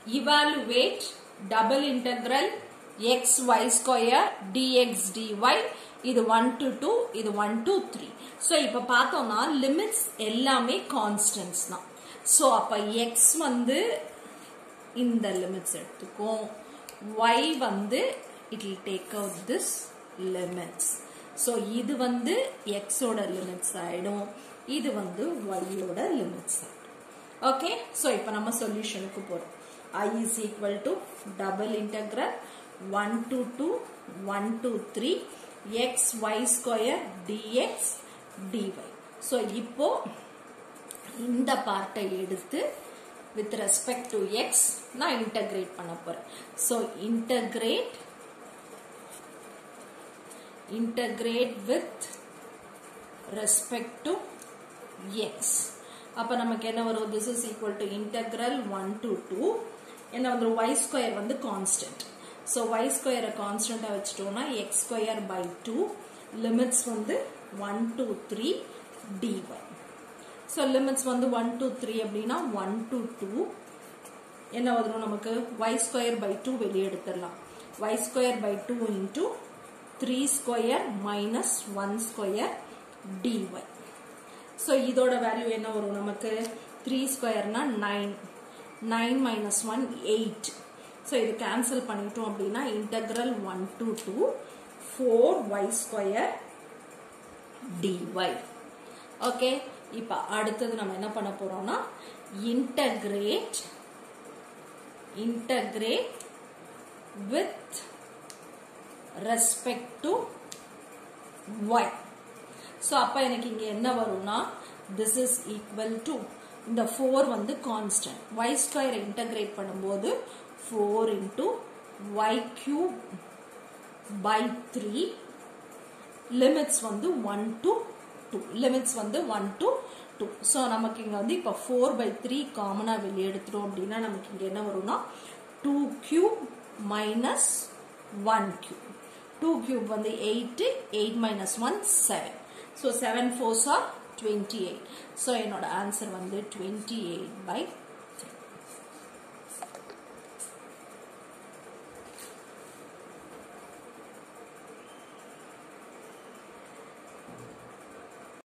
evaluate double integral x y square dx dy இது 1 to 2 இது 1 to 3 so இப்ப பார்த்தோம்னா லிமிட்ஸ் எல்லாமே கான்ஸ்டன்ட்ஸ் தான் so அப்ப x வந்து இந்த லிமிட்ஸ் எடுத்துக்கும் y வந்து it will take out this limits so இது வந்து x ஓட லிமிட்ஸ் ஆயிடும் இது வந்து y ஓட லிமிட்ஸ் ஆயிடும் ஓகே ஸோ இப்போ நம்ம சொல்யூஷனுக்கு போகிறோம் i is equal to double integral 1 to 2 1 to 3 x y square dx dy so இப்போ இந்த பார்ட்டை எடுத்து with respect to x நான் integrate பண்ண போறேன் so integrate integrate with respect to x அப்ப நமக்கு என்ன வரும் this is equal to integral 1 to 2 என்ன வந்து y square வந்து constant so y square constant வச்சிட்டோம்னா x square by 2 limits வந்து 1 to 3 dy so limits வந்து 1 to 3 அப்படின்னா 1 to 2 என்ன வரும் நமக்கு y square by 2 வெளியே எடுத்துடலாம் y square by 2 into 3 square minus 1 square dy so இதோட வேல்யூ என்ன வரும் நமக்கு த்ரீ ஸ்கொயர்னா nine nine minus one eight so இது கேன்சல் பண்ணிட்டோம் அப்படின்னா integral one to two four y square dy okay இப்போ அடுத்தது நம்ம என்ன பண்ண போறோம்னா integrate integrate with respect to y so அப்போ எனக்கு இங்கே என்ன வரும்னா திஸ் இஸ் ஈக்குவல் டு இந்த ஃபோர் வந்து கான்ஸ்டன்ட் ஒய் ஸ்கொயரை இன்டகிரேட் பண்ணும்போது four into y cube by three limits வந்து ஒன் டு டூ லிமிட்ஸ் வந்து ஒன் டு டூ ஸோ நமக்கு இங்கே வந்து இப்போ ஃபோர் பை த்ரீ காமனாக வெளியே எடுத்துட்டோம் அப்படின்னா நமக்கு இங்கே என்ன வரும்னா two cube minus one cube two cube வந்து eight eight minus one seven so seven fours are twenty eight so என்னோட ஆன்சர் வந்து டுவெண்ட்டி எயிட் பை